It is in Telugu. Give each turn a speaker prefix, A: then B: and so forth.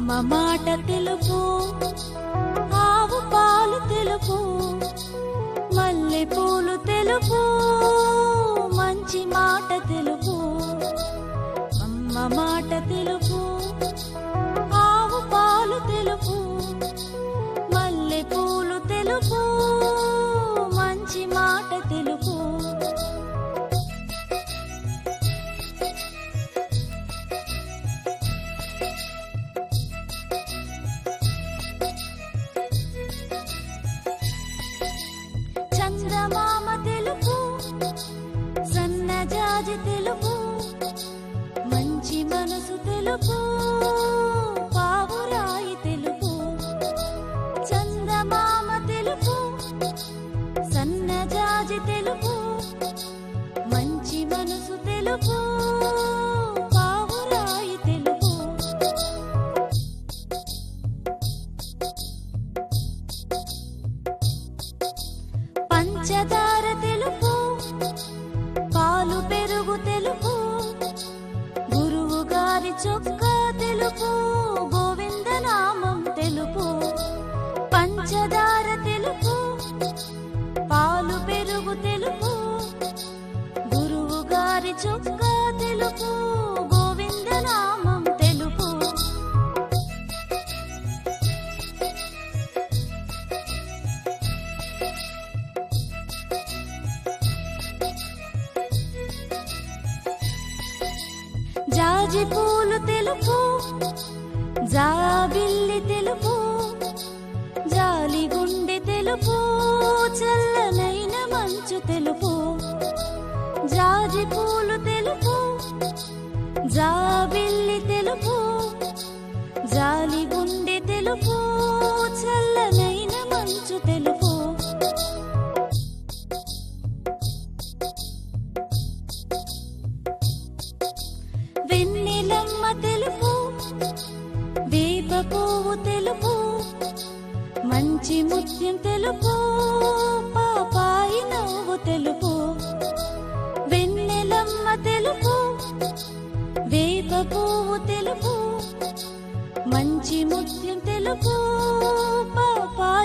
A: అమ్మ మాట తెలుపు ఆవు పాలు తెలుపు మల్లె పూలు తెలుపు మంచి మాట తెలుపు అమ్మ మాట తెలుపు ఆవు పాలు తెలుపు మల్లె పూలు తెలుపు మంచి మాట తెలుపు చందమామ తెలుపు సన్నజాజి తెలుపు మంచి మనసు తెలుపు పావురాయి తెలుపు చందమామ తెలుపు సన్నజాజి తెలుపు మంచి మనసు తెలుపు పావురాయి తెలుపు పంచదార తెలుపు పాలు పెరుగు తెలుపు గురువు గారి చొక్క తెలుపు గోవిందనామం తెలుపు పంచదార తెలుపు పాలు పెరుగు తెలుపు గురువు గారి చొక్క తెలుపు గోవిందనామం తెలుపు జాజి పూలు తెలుపు జాబిల్లి తెలుపు జాలి గుండె తెలుపు చల్లనైన మంచు తెలుపు జాజి పూలు తెలుపు జాబిల్లి తెలుపు జాలి గుండె తెలుపు చల్లనైన మంచు తెలుపు వెన్నెలమ్మ తెలుపు వేప పువ్వు తెలుపు మంచి ముత్యం తెలుపు పాపాయి నవ్వు తెలుపు వెన్నెలమ్మ తెలుపు వేప పువ్వు తెలుపు మంచి ముత్యం తెలుపు పాపాయి